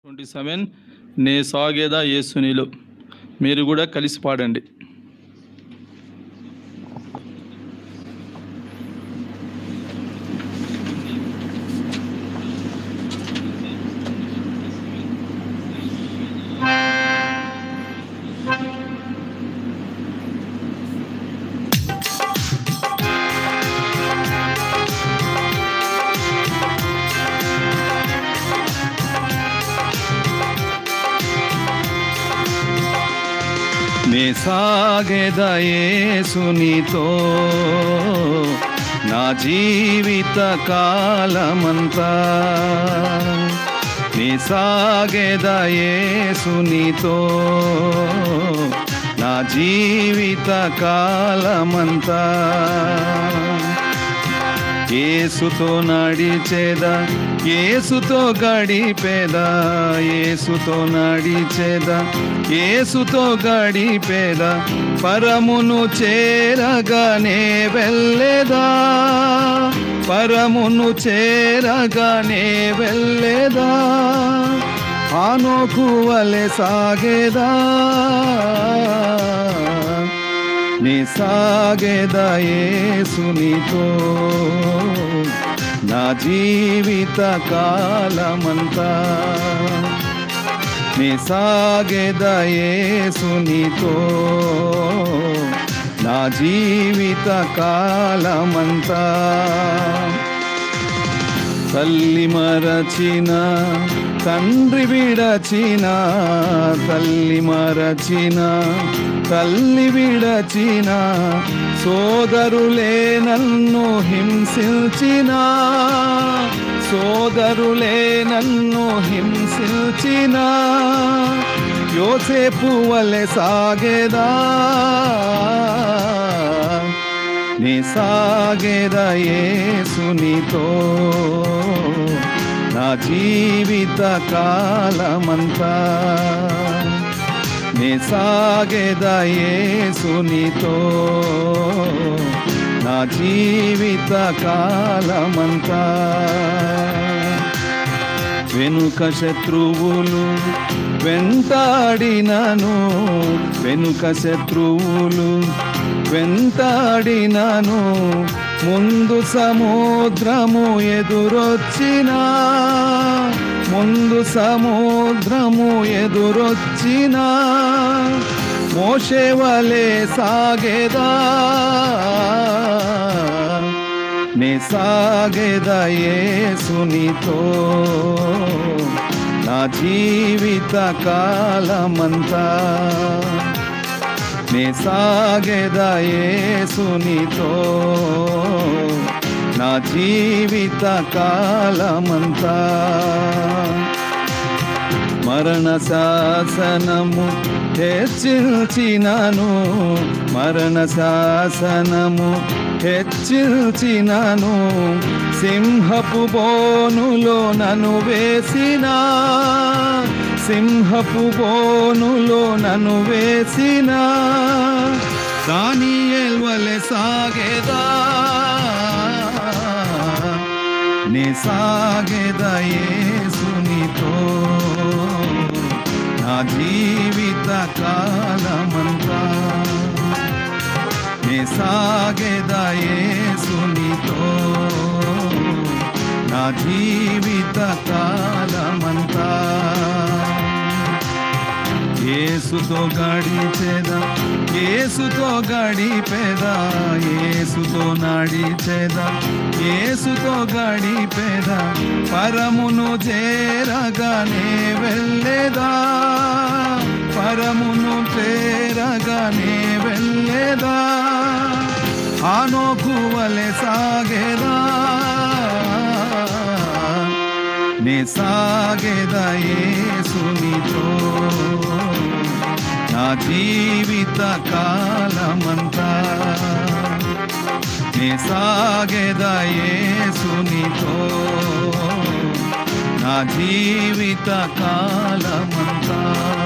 twenty seven నే సాగేదా యేసునిలో మీరు కూడా కలిసి పాడండి నే సాగేదా యేసునితో నా జీవిత కాలమంతా నీ సాగేదా యేసునితో నా జీవిత కాలమంతా ఏసుతో నడిచేదా ఏసుతో గడిపేదా ఏసుతో నడిచేదా ఏసుతో గడిపేదా పరమును చేరగానే వెళ్ళేదా పరమును చేరగానే వెళ్ళేదా ఆనోకు వలె సాగేదా నీ సాగేదా యేసునితో నా జీవిత కాలమంతా నీ సాగేదా యేసునితో నా జీవిత కాలమంతా తల్లి మరచిన తండ్రి విడచిన తల్లి మరచిన తల్లి విడచిన సోదరులే నన్ను హింసించిన సోదరులే నన్ను హింసించిన యోసేపు వలె సాగేదా నీ సాగేదా యేసునితో నా జీవిత కాలమంతా నీ సాగేదా యేసునితో నా జీవిత కాలమంతా వెనుక శత్రువులు వెంటాడినను వెనుక శత్రువులు వెంటాడినను ముందు సముద్రము ఎదురొచ్చిన ముందు సముద్రము ఎదురొచ్చిన మోషే వలె సాగేదా నే సాగేదా యేసునితో నా జీవిత కాలమంతా నే సాగేదా యేసునితో నా జీవిత కాలమంతా మరణ శాసనము హెచ్చించినను మరణ శాసనము హెచ్చించినను సింహపు బోనులో నన్ను వేసిన సింహపు బోనులో నన్ను వేసిన దానియేల్ వలె సాగేదా నే సాగేదా యేసునితో నా జీవిత కాలమంతా నే సాగేదా యేసునితో నా జీవిత కాలమంతా ఏసుతో గడిచేదా ఏసుతో గడిపేదా ఏసుతో నడిచేదా ఏసుతో గడిపేదా పరమును చేరగానే వెళ్ళేదా పరమును చేరగానే వెళ్ళేదా ఆనోకు వలె సాగేదా నే సాగేదా యేసునితో నా జీవిత కాలమంతా నే సాగేదా యేసునితో నా జీవిత కాలమంతా